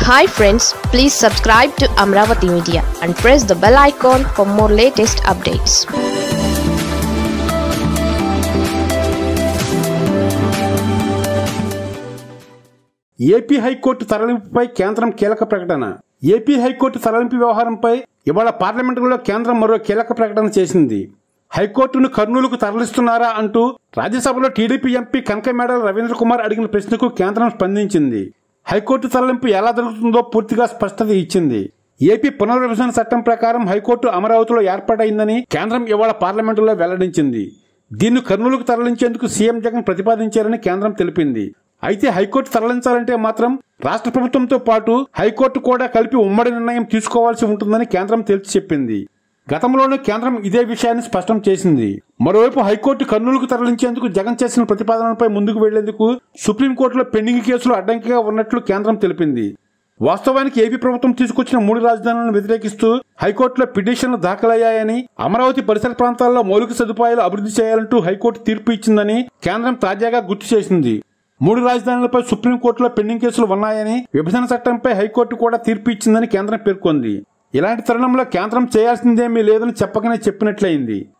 hi friends please subscribe to Amaravati media and press the bell icon for more latest updates AP high court తరలింపుపై కేంద్రం కీలక ప్రకటన AP high court తరలింపు వ్యవహారంపై ఇవాళ పార్లమెంటులో కేంద్రం మరో కీలక ప్రకటన చేసింది హైకోర్టును కర్నూలుకు తరలిస్తున్నారా అంటూ రాజ్యసభలో టీడీపీ ఎంపీ కనకమేడల రవీంద్ర కుమార్ అడిగిన ప్రశ్నకు కేంద్రం స్పందించింది హైకోర్టు తరలింపు ఎలా జరుగుతుందో పూర్తిగా స్పష్టత ఇచ్చింది ఏపీ పునర్విభజన చట్టం ప్రకారం హైకోర్టు అమరావతిలో ఏర్పాటైందని కేంద్రం ఇవాళ పార్లమెంటులో వెల్లడించింది దీన్ని కర్నూలుకు తరలించేందుకు సీఎం జగన్ ప్రతిపాదించారని కేంద్రం తెలిపింది అయితే హైకోర్టు తరలించాలంటే మాత్రం రాష్ట్ర ప్రభుత్వంతో పాటు హైకోర్టు కూడా కలిపి ఉమ్మడి నిర్ణయం తీసుకోవాల్సి ఉంటుందని కేంద్రం తేల్చి చెప్పింది గతంలోనూ కేంద్రం ఇదే విషయాన్ని స్పష్టం చేసింది మరోవైపు హైకోర్టు కర్నూలుకు తరలించేందుకు జగన్ చేసిన ప్రతిపాదనలపై ముందుకు వెళ్లేందుకు సుప్రీంకోర్టులో పెండింగ్ కేసులు అడ్డంకిగా ఉన్నట్లు కేంద్రం తెలిపింది వాస్తవానికి ఏపీ ప్రభుత్వం తీసుకొచ్చిన మూడు రాజధానులను వ్యతిరేకిస్తూ హైకోర్టులో పిటిషన్లు దాఖలయ్యాయని అమరావతి పరిసర ప్రాంతాల్లో మౌలిక సదుపాయాలు అభివృద్ధి చేయాలంటూ హైకోర్టు తీర్పు ఇచ్చిందని కేంద్రం తాజాగా గుర్తు చేసింది మూడు రాజధానులపై సుప్రీంకోర్టులో పెండింగ్ కేసులు ఉన్నాయని విభజన చట్టంపై హైకోర్టు కూడా తీర్పు ఇచ్చిందని కేంద్రం పేర్కొంది ఇలాంటి తరుణంలో కేంద్రం చేయాల్సిందేమీ లేదని చెప్పకనే చెప్పినట్లయింది